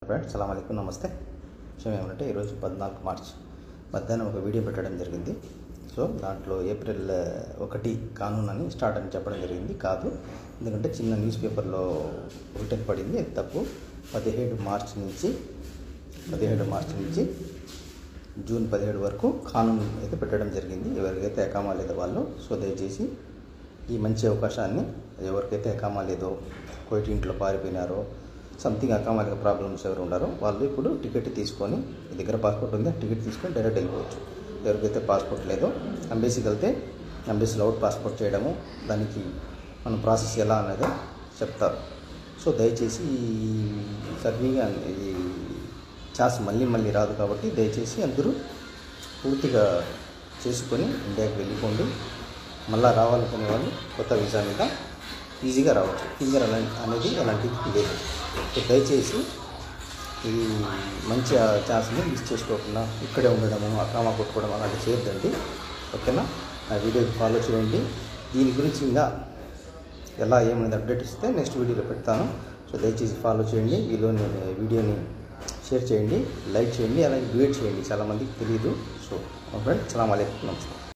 friends సలాం అలైకుం నమస్తే విషయం ఏమంటే ఈరోజు పద్నాలుగు మార్చ్ మధ్యాహ్నం ఒక వీడియో పెట్టడం జరిగింది సో దాంట్లో ఏప్రిల్ ఒకటి కానూన్ అని స్టార్ట్ అని చెప్పడం జరిగింది కాదు ఎందుకంటే చిన్న న్యూస్ పేపర్లో రిటర్న్ పడింది అది తప్పు పదిహేడు మార్చ్ నుంచి పదిహేడు మార్చ్ నుంచి జూన్ పదిహేడు వరకు కానూన్ అయితే పెట్టడం జరిగింది ఎవరికైతే ఎకామా లేదో వాళ్ళు సో దయచేసి ఈ మంచి అవకాశాన్ని ఎవరికైతే ఎకామా లేదో కోయిట్ ఇంట్లో పారిపోయినారో సంథింగ్ అకామాలిక ప్రాబ్లమ్స్ ఎవరు ఉన్నారో వాళ్ళు ఇప్పుడు టికెట్ తీసుకొని మీ దగ్గర పాస్పోర్ట్ ఉంది ఆ టికెట్ తీసుకొని డైరెక్ట్ వెళ్ళిపోవచ్చు ఎవరికైతే పాస్పోర్ట్ లేదో అంబేసీకి వెళ్తే అంబేసీలో అవుట్ పాస్పోర్ట్ చేయడము దానికి మన ప్రాసెస్ ఎలా అనేది చెప్తారు సో దయచేసి ఈ సర్వీగా ఈ ఛాన్స్ మళ్ళీ మళ్ళీ రాదు కాబట్టి దయచేసి అందరూ పూర్తిగా చేసుకొని ఇండియాకి వెళ్ళిపోండి మళ్ళీ రావాలనుకునే వాళ్ళు కొత్త వీసా మీద ఈజీగా రావచ్చు ఫింగర్ అలా అనేది అలాంటిది లేదు సో దయచేసి ఈ మంచి ఛాన్స్ని మిస్ చేసుకోకుండా ఇక్కడే ఉండడము అక్రమ కొట్టుకోవడం అలాంటివి చేయొద్దండి ఓకేనా నా వీడియోకి ఫాలో చేయండి దీని గురించి ఇంకా ఎలా ఏమైనా అప్డేట్ ఇస్తే నెక్స్ట్ వీడియోలో పెడతాను సో దయచేసి ఫాలో చేయండి వీడియోని వీడియోని షేర్ చేయండి లైక్ చేయండి అలాగే డ్యూయేట్ చేయండి చాలామందికి తెలియదు సో ఫ్రెండ్ సలాం అలైకుం నమస్తే